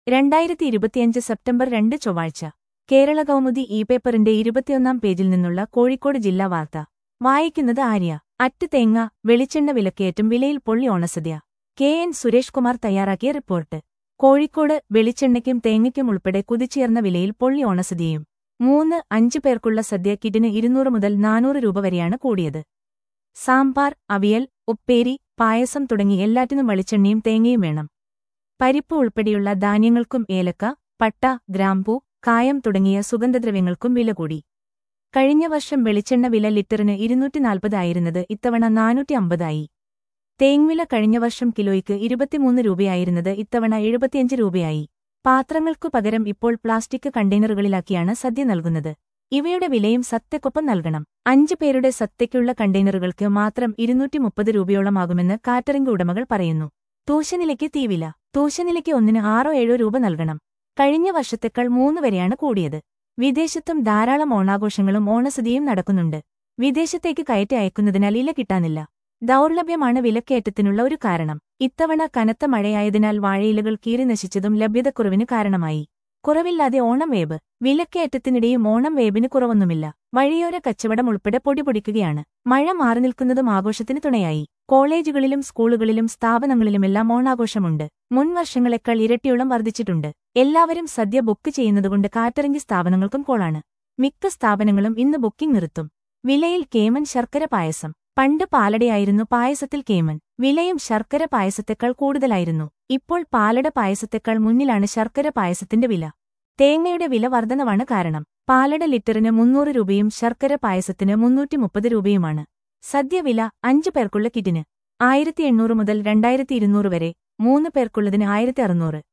രണ്ടായിരത്തി ഇരുപത്തിയഞ്ച് സെപ്റ്റംബർ രണ്ട് ചൊവ്വാഴ്ച കേരള കൗമുദി ഇ പേപ്പറിന്റെ ഇരുപത്തിയൊന്നാം പേജിൽ നിന്നുള്ള കോഴിക്കോട് ജില്ലാ വാർത്ത വായിക്കുന്നത് ആര്യ അറ്റ് തേങ്ങ വെളിച്ചെണ്ണ വിലക്കയറ്റും വിലയിൽ പൊള്ളി ഓണസദ്യ കെ എൻ സുരേഷ് കുമാർ തയ്യാറാക്കിയ റിപ്പോർട്ട് കോഴിക്കോട് വെളിച്ചെണ്ണയ്ക്കും തേങ്ങയ്ക്കും ഉൾപ്പെടെ കുതിച്ചുയർന്ന വിലയിൽ പൊള്ളി ഓണസദ്യയും മൂന്ന് അഞ്ച് പേർക്കുള്ള സദ്യ കിറ്റിന് ഇരുന്നൂറ് മുതൽ നാനൂറ് രൂപ വരെയാണ് കൂടിയത് സാമ്പാർ അവിയൽ ഉപ്പേരി പായസം തുടങ്ങി എല്ലാറ്റിനും വെളിച്ചെണ്ണയും തേങ്ങയും വേണം പരിപ്പ് ഉൾപ്പെടെയുള്ള ധാന്യങ്ങൾക്കും ഏലക്ക പട്ട ഗ്രാമ്പൂ കായം തുടങ്ങിയ സുഗന്ധദ്രവ്യങ്ങൾക്കും വില കൂടി കഴിഞ്ഞ വർഷം വെളിച്ചെണ്ണ വില ലിറ്ററിന് ഇരുന്നൂറ്റി നാൽപ്പതായിരുന്നത് ഇത്തവണ നാനൂറ്റി അമ്പതായി തേങ്ങുവില കഴിഞ്ഞ വർഷം കിലോയ്ക്ക് ഇരുപത്തിമൂന്ന് രൂപയായിരുന്നത് ഇത്തവണ എഴുപത്തിയഞ്ച് രൂപയായി പാത്രങ്ങൾക്കു പകരം ഇപ്പോൾ പ്ലാസ്റ്റിക് കണ്ടെയ്നറുകളിലാക്കിയാണ് സദ്യ നൽകുന്നത് ഇവയുടെ വിലയും സത്യക്കൊപ്പം നൽകണം അഞ്ച് പേരുടെ സത്യയ്ക്കുള്ള കണ്ടെയ്നറുകൾക്ക് മാത്രം ഇരുന്നൂറ്റി മുപ്പത് രൂപയോളമാകുമെന്ന് കാറ്ററിംഗ് ഉടമകൾ പറയുന്നു തൂശനിലയ്ക്ക് തീവില തൂശനിലയ്ക്ക് ഒന്നിന് ആറോ ഏഴോ രൂപ നൽകണം കഴിഞ്ഞ വർഷത്തേക്കാൾ മൂന്ന് വരെയാണ് കൂടിയത് വിദേശത്തും ധാരാളം ഓണാഘോഷങ്ങളും ഓണസദ്യയും നടക്കുന്നുണ്ട് വിദേശത്തേക്ക് കയറ്റി അയക്കുന്നതിനാൽ ഇല കിട്ടാനില്ല ദൗർലഭ്യമാണ് വിലക്കയറ്റത്തിനുള്ള ഒരു കാരണം ഇത്തവണ കനത്ത മഴയായതിനാൽ വാഴയിലകൾ കീറി നശിച്ചതും ലഭ്യതക്കുറവിന് കാരണമായി കുറവില്ലാതെ ഓണം വേബ് വിലക്കയറ്റത്തിനിടെയും ഓണം വേബിന് കുറവൊന്നുമില്ല വഴിയോര കച്ചവടം ഉൾപ്പെടെ പൊടിപൊടിക്കുകയാണ് മഴ മാറി നിൽക്കുന്നതും ആഘോഷത്തിന് തുണയായി കോളേജുകളിലും സ്കൂളുകളിലും സ്ഥാപനങ്ങളിലുമെല്ലാം ഓണാഘോഷമുണ്ട് മുൻ വർഷങ്ങളെക്കാൾ ഇരട്ടിയോളം വർദ്ധിച്ചിട്ടുണ്ട് എല്ലാവരും സദ്യ ബുക്ക് ചെയ്യുന്നതുകൊണ്ട് കാറ്ററിംഗ് സ്ഥാപനങ്ങൾക്കും കോളാണ് മിക്ക സ്ഥാപനങ്ങളും ഇന്ന് ബുക്കിംഗ് നിർത്തും വിലയിൽ കേമൻ ശർക്കര പായസം പണ്ട് പാലടയായിരുന്നു പായസത്തിൽ കേമൻ വിലയും ശർക്കര പായസത്തെക്കാൾ കൂടുതലായിരുന്നു ഇപ്പോൾ പാലട പായസത്തെക്കാൾ മുന്നിലാണ് ശർക്കര പായസത്തിന്റെ വില തേങ്ങയുടെ വില വർധനവാണ് കാരണം പാലട ലിറ്ററിന് മുന്നൂറ് രൂപയും ശർക്കര പായസത്തിന് മുന്നൂറ്റി മുപ്പത് രൂപയുമാണ് സദ്യ വില അഞ്ചു പേർക്കുള്ള കിറ്റിന് ആയിരത്തി എണ്ണൂറ് മുതൽ രണ്ടായിരത്തി ഇരുന്നൂറ് വരെ മൂന്ന് പേർക്കുള്ളതിന് ആയിരത്തി അറുന്നൂറ്